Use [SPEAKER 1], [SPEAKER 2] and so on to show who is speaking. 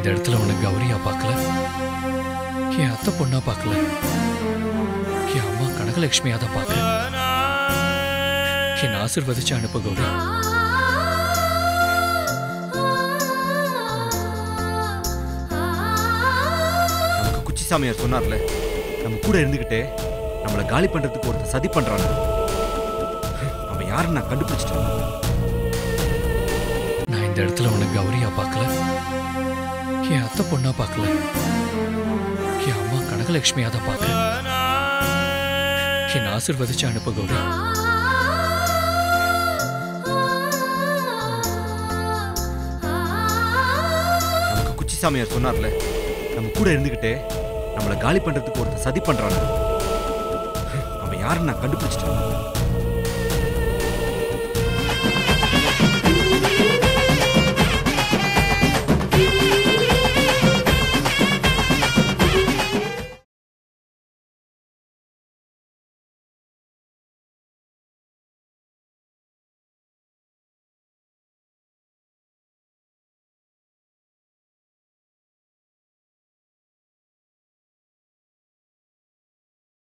[SPEAKER 1] இந்த இடத்துல உனக்கு கௌரியா பார்க்கல என் அத்தை பொண்ணா பார்க்கல என் அம்மா கனகலட்சுமியா தான் பார்க்கறேன் என் ஆசிர்வதிச்சு அனுப்பு கௌரி
[SPEAKER 2] நமக்கு குச்சி சாமியார் சொன்னார்ல நம்ம கூட இருந்துகிட்டே நம்மளை காலி பண்றதுக்கு ஒருத்தர் சதி பண்றான் அவன் யாருன்னு நான் கண்டுபிடிச்சிட்டேன்
[SPEAKER 1] நான் இந்த இடத்துல உனக்கு கௌரியா பார்க்கல என் அத்தை பொண்ணா பார்க்கல என் அம்மா கனகலட்சுமியா தான் பார்க்கறேன் என் ஆசிர்வதிச்சு அனுப்பு கௌரி
[SPEAKER 2] நமக்கு குச்சி சாமியார் சொன்னார்ல நம்ம கூட இருந்துகிட்டே நம்மளை காலி பண்றதுக்கு ஒருத்தர் சதி பண்றான் அவன் யாருன்னு நான் கண்டுபிடிச்சிட்டேன்